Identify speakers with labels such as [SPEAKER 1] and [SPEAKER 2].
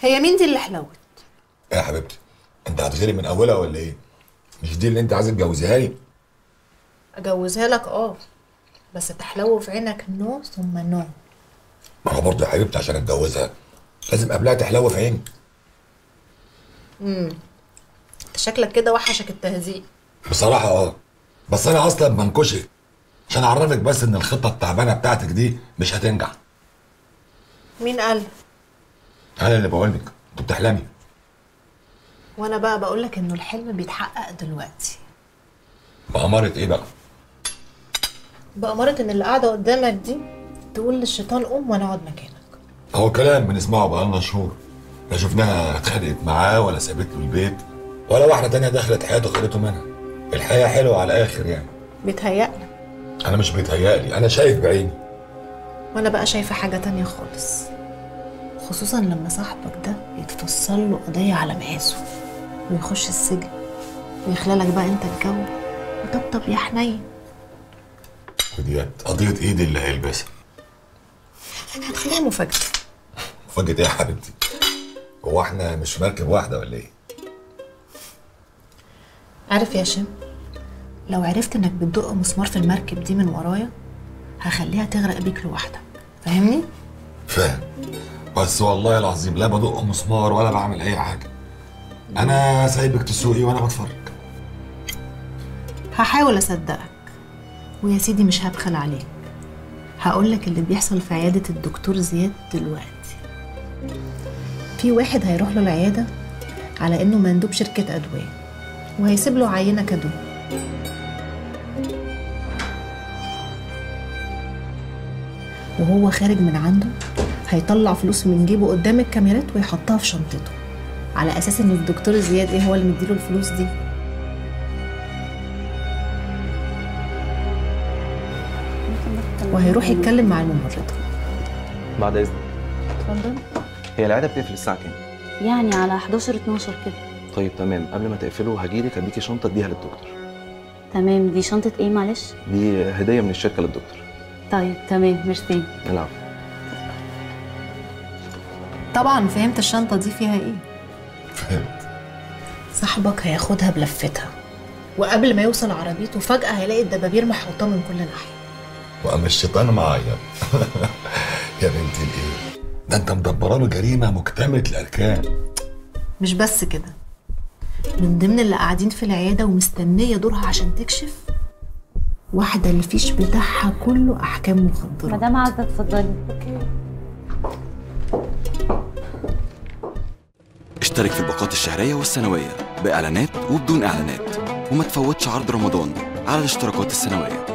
[SPEAKER 1] هي مين دي اللي حلوت
[SPEAKER 2] ايه يا حبيبتي انت هتغيري من اولها ولا ايه مش دي اللي انت عايزه تجوزيها لي
[SPEAKER 1] اجوزها لك اه بس تحلو في عينك نو ثم نو
[SPEAKER 2] ما هو برضه يا حبيبتي عشان اتجوزها لازم قبلها تحلو في عيني
[SPEAKER 1] انت شكلك كده وحشك التهزيق
[SPEAKER 2] بصراحه اه بس انا اصلا منكشك عشان اعرفك بس ان الخطه التعبانه بتاعتك دي مش هتنجح
[SPEAKER 1] مين قال
[SPEAKER 2] انا اللي بقول لك انت بتحلمي
[SPEAKER 1] وانا بقى بقول لك انه الحلم بيتحقق دلوقتي
[SPEAKER 2] بأمارة ايه بقى
[SPEAKER 1] بأمارة ان اللي قاعده قدامك دي تقول للشيطان قوم وانا اقعد مكانك
[SPEAKER 2] هو كلام بنسمعه بقالنا شهور لا شفناها اتخانقت معاه ولا سابت له البيت ولا واحده تانية دخلت حياته خدته منها الحياه حلوه على الاخر يعني
[SPEAKER 1] بيتهيألك
[SPEAKER 2] انا مش بيتهيألي انا شايف بعيني
[SPEAKER 1] وانا بقى شايفه حاجه تانية خالص خصوصا لما صاحبك ده يتفصل له قضيه على مقاسه ويخش السجن ويخلالك بقى انت الجو وطبطب يا حنين
[SPEAKER 2] ودي قضيه ايدي اللي هيلبسها
[SPEAKER 1] هتخليها مفاجاه
[SPEAKER 2] مفاجاه ايه يا حبيبتي هو احنا مش في مركب واحده ولا ايه
[SPEAKER 1] عارف يا شم لو عرفت انك بتدق مسمار في المركب دي من ورايا هخليها تغرق بيك لوحدك فاهمني
[SPEAKER 2] فاهم بس والله العظيم لا بدق مسمار ولا بعمل اي حاجه انا سايبك تسوقي وانا بتفرج
[SPEAKER 1] هحاول اصدقك ويا سيدي مش هبخل عليك هقولك اللي بيحصل في عيادة الدكتور زياد دلوقتي في واحد هيروح له العيادة على انه مندوب شركة ادوية وهيسيب له عينة كادو وهو خارج من عنده هيطلع فلوس من جيبه قدام الكاميرات ويحطها في شنطته على اساس ان الدكتور زياد ايه هو اللي مديله الفلوس دي وهيروح يتكلم مع الممرضة
[SPEAKER 3] بعد اذنك
[SPEAKER 4] اتفضل
[SPEAKER 3] هي العياده بتقفل الساعه كام
[SPEAKER 4] يعني على 11 12 كده
[SPEAKER 3] طيب تمام قبل ما تقفلوا هجيلك اديكي شنطه اديها للدكتور
[SPEAKER 4] تمام دي شنطة ايه معلش
[SPEAKER 3] دي هديه من الشركه للدكتور
[SPEAKER 4] طيب تمام ميرسي
[SPEAKER 3] العفو
[SPEAKER 1] طبعا فهمت الشنطة دي فيها ايه
[SPEAKER 2] فهمت
[SPEAKER 1] صاحبك هياخدها بلفتها وقبل ما يوصل عربيته فجأة هيلاقي الدبابير محوطاه من كل ناحية
[SPEAKER 2] وقام الشيطان معايا يا بنتي الايه ده انت مدبره له جريمه مكتمله الاركان
[SPEAKER 1] مش بس كده من ضمن اللي قاعدين في العيادة ومستنية دورها عشان تكشف واحدة الفيش بتاعها كله أحكام مخدرات
[SPEAKER 4] مدام عزة اتفضلي
[SPEAKER 5] اشترك في الباقات الشهرية والسنوية بإعلانات وبدون إعلانات وما تفوتش عرض رمضان على الاشتراكات السنوية